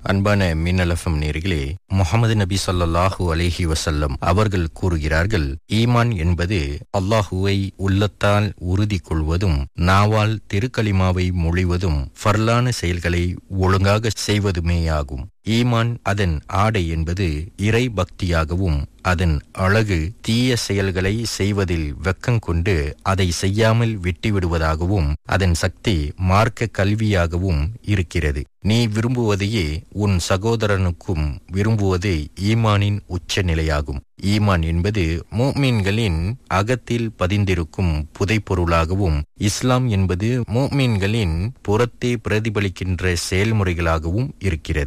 அன்பான மின்னலஃபம் நேர்களே முகமது நபி ஸல்லல்லாஹு அலைஹி வஸல்லம் அவர்கள் கூறுகிறார்கள் ஈமான் என்பது அல்லாஹுவை உள்ளத்தால் உறுதி கொள்வதும் நாவால் திருக்கலிமாவை மொழிவதும் ஃபர்லான செயல்களை ஒழுங்காக செய்வதுமேயாகும் ஈமான் அதன் ஆடை என்பது இறை பக்தியாகவும் அதன் அழகு தீய செயல்களை செய்வதில் வெக்கம் கொண்டு அதை செய்யாமல் விட்டுவிடுவதாகவும் அதன் சக்தி மார்க்க கல்வியாகவும் இருக்கிறது நீ விரும்புவதையே உன் சகோதரனுக்கும் விரும்புவது ஈமானின் உச்ச நிலையாகும் ஈமான் என்பது மூமீன்களின் அகத்தில் பதிந்திருக்கும் புதைப்பொருளாகவும் இஸ்லாம் என்பது மூமீன்களின் புறத்தே பிரதிபலிக்கின்ற செயல்முறைகளாகவும் இருக்கிறது